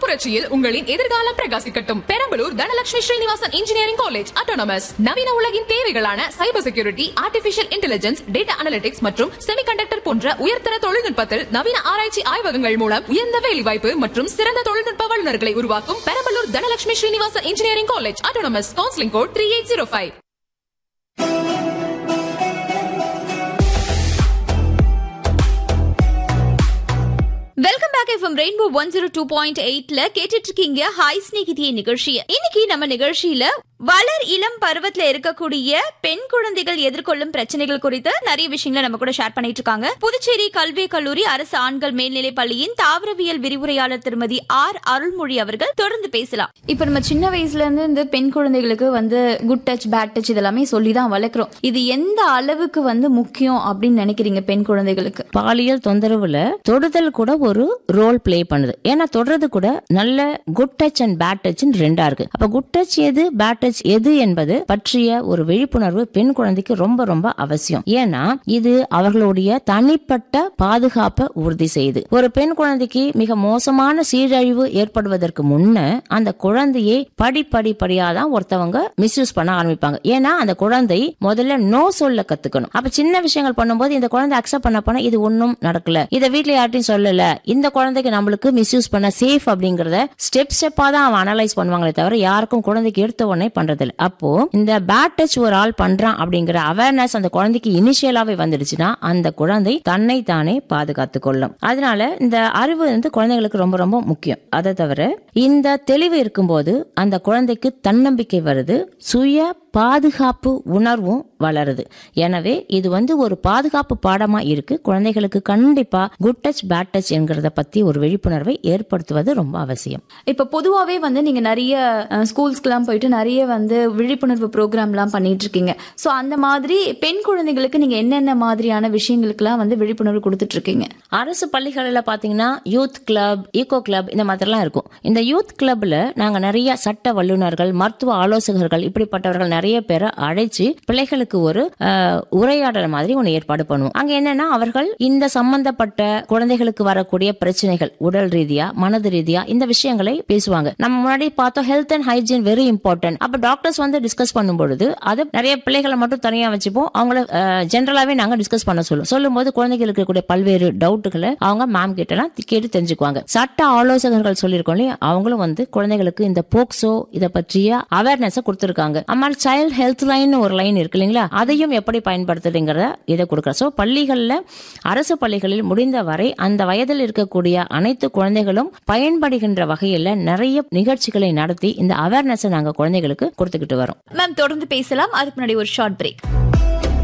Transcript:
புரட்சியில் உங்களின் எதிர்காலம் பிரகாசிக்கட்டும் Perambalur Dhanalakshmi Srinivasan engineering college autonomous நவீன உலகின் தேவைகளான cyber security artificial intelligence data analytics மற்றும் செமிகண்டக்டர் போன்ற உயர்தர தொழில்நுட்பத்தில் நவீன ஆராய்ச்சி ஆய்வகங்கள் மூலம் உயர்ந்த வேலைவாய்ப்பு மற்றும் சிறந்த தொழில்நுட்ப வல்லுநர்களை உருவாக்கும் Perambalur Dhanalakshmi Srinivasan engineering college autonomous counselling code three eight zero five welcome back FM rainbow one zero two point எயிட்ல கேட்டுட்டு இருக்கீங்க ஹாய் ஸ்நேகிதிய நிகழ்ச்சியை இன்னைக்கு நம்ம நிகழ்ச்சியில வளர் இளம் பருவத்துல இருக்கக்கூடிய பெண் குழந்தைகள் எதிர்கொள்ளும் பிரச்சனைகள் குறித்து நிறைய விஷயங்களை நம்ம கூட ஷேர் பண்ணிட்டு இருக்காங்க புதுச்சேரி கல்வி கல்லூரி அரசு ஆண்கள் மேல்நிலைப் பள்ளியின் தாவரவியல் விரிவுரையாளர் திருமதி ஆர் அருள்மொழி அவர்கள் தொடர்ந்து பேசலாம் இப்ப நம்ம சின்ன வயசுல இருந்து இந்த பெண் குழந்தைகளுக்கு வந்து குட் டச் பேட் டச் இதெல்லாமே சொல்லி தான் வளர்க்குறோம் இது எந்த அளவுக்கு வந்து முக்கியம் அப்படின்னு நினைக்கிறீங்க பெண் குழந்தைகளுக்கு பாலியல் தொந்தரவுல தொடுதல் கூட ஒரு ரோல் ப்ளே பண்ணுது ஏன்னா தொடுறது கூட நல்ல good touch and bad touch ரெண்டா இருக்கு அப்ப குட் டச் எது பேட் டச் எது என்பது பற்றிய ஒரு விழிப்புணர்வு பெண் குழந்தைக்கு ரொம்ப ரொம்ப அவசியம் ஏன்னா இது அவர்களுடைய தனிப்பட்ட பாதுகாப்பை உறுதி செய்யுது ஒரு பெண் குழந்தைக்கு மிக மோசமான சீரழிவு ஏற்படுவதற்கு முன்ன அந்த குழந்தையை படிப்படி படியா தான் ஒருத்தவங்க மிஸ்யூஸ் பண்ண ஆரம்பிப்பாங்க ஏன்னா அந்த குழந்தை முதல்ல நோ சொல்ல கத்துக்கணும் அப்ப சின்ன விஷயங்கள் பண்ணும்போது இந்த குழந்தை அக்செப்ட் பண்ண போனா இது ஒன்னும் நடக்கல இத வீட்ல யார்ட்டையும் சொல்லல இந்த குழந்தைக்கு நம்மளுக்கு மிஸ்யூஸ் பண்ண சேஃப் அப்படிங்கறத ஸ்டெப் ஸ்டெப்பா தான் அவன் அனலைஸ் பண்ணுவாங்களே தவிர யாருக்கும் குழந்தைக்கு எடுத்த உடனே பண்றது இல்ல அப்போ இந்த பேட் டச் ஒரு ஆள் பண்றான் அப்படிங்கிற அவேர்னஸ் அந்த குழந்தைக்கு இனிஷியலாவே வந்துடுச்சுன்னா அந்த குழந்தை தன்னை தானே பாதுகாத்து கொள்ளும் அதனால இந்த அறிவு வந்து குழந்தைகளுக்கு ரொம்ப ரொம்ப முக்கியம் அதை தவிர இந்த தெளிவு இருக்கும்போது அந்த குழந்தைக்கு தன்னம்பிக்கை வருது சுய பாதுகாப்பு உணர்வும் வளருது எனவே இது வந்து ஒரு பாதுகாப்பு பாடமா இருக்கு குழந்தைகளுக்கு கண்டிப்பா குட் டச் பேட் டச் என்கிறத பத்தி ஒரு விழிப்புணர்வை ஏற்படுத்துவது ரொம்ப அவசியம் இப்ப பொதுவாவே வந்து நீங்க நிறைய ஸ்கூல்ஸ்க்குலாம் போயிட்டு நிறைய வந்து விழிப்புணர்வு ப்ரோக்ராம்லாம் பண்ணிட்டு இருக்கீங்க ஸோ அந்த மாதிரி பெண் குழந்தைகளுக்கு நீங்க என்னென்ன மாதிரியான விஷயங்களுக்குலாம் வந்து விழிப்புணர்வு கொடுத்துட்டு இருக்கீங்க அரசு பள்ளிகளில் பார்த்தீங்கன்னா யூத் கிளப் ஈகோ கிளப் இந்த மாதிரிலாம் இருக்கும் இந்த யூத் கிளப்ல நாங்க நிறைய சட்ட வல்லுநர்கள் மருத்துவ ஆலோசகர்கள் இப்படிப்பட்டவர்கள் நிறைய பேரை அழைச்சு பிள்ளைகளுக்கு ஒரு அஹ், உரையாடல் மாதிரி ஒன்று ஏற்பாடு பண்ணுவோம் அங்க என்னன்னா அவர்கள் இந்த சம்பந்தப்பட்ட குழந்தைகளுக்கு வரக்கூடிய பிரச்சனைகள் உடல் ரீதியா மனது ரீதியா இந்த விஷயங்களை பேசுவாங்க நம்ம முன்னாடி பார்த்தோம் health and hygiene very important அப்ப டாக்டர்ஸ் வந்து டிஸ்கஸ் பண்ணும்பொழுது அது நிறைய பிள்ளைகளை மட்டும் தனியா வச்சுப்போம் அவங்கள ஜென்ரலாவே நாங்க டிஸ்கஸ் பண்ண சொல்லுவோம் சொல்லும்போது குழந்தைகளுக்கு இருக்கக்கூடிய பல்வேறு டவுட்டுகளை அவங்க மேம் கிட்ட எல்லாம் கேட்டு தெரிஞ்சுக்குவாங்க சட்ட ஆலோசகர்கள் சொல்லியிருக்கோம் இல்லையா அவங்களும் வந்து குழந்தைகளுக்கு இந்த போக்சோ இதை பற்றிய அவேர்னஸ் கொடுத்திருக்காங்க அம்மா சைல்ட் ஹெல்த் லைன் ஒரு லைன் இருக்கு இல்லைங்களா அதையும் எப்படி பயன்படுத்துறதுங்கிறத இதை கொடுக்குற ஸோ பள்ளிகளில் அரசு பள்ளிகளில் முடிந்த வரை அந்த வயதில் இருக்கக்கூடிய அனைத்து குழந்தைகளும் பயன்படுகின்ற வகையில் நிறைய நிகழ்ச்சிகளை நடத்தி இந்த அவேர்னஸை நாங்கள் குழந்தைகளுக்கு கொடுத்துக்கிட்டு வரோம் மேம் தொடர்ந்து பேசலாம் அதுக்கு முன்னாடி ஒரு ஷார்ட் பிரேக்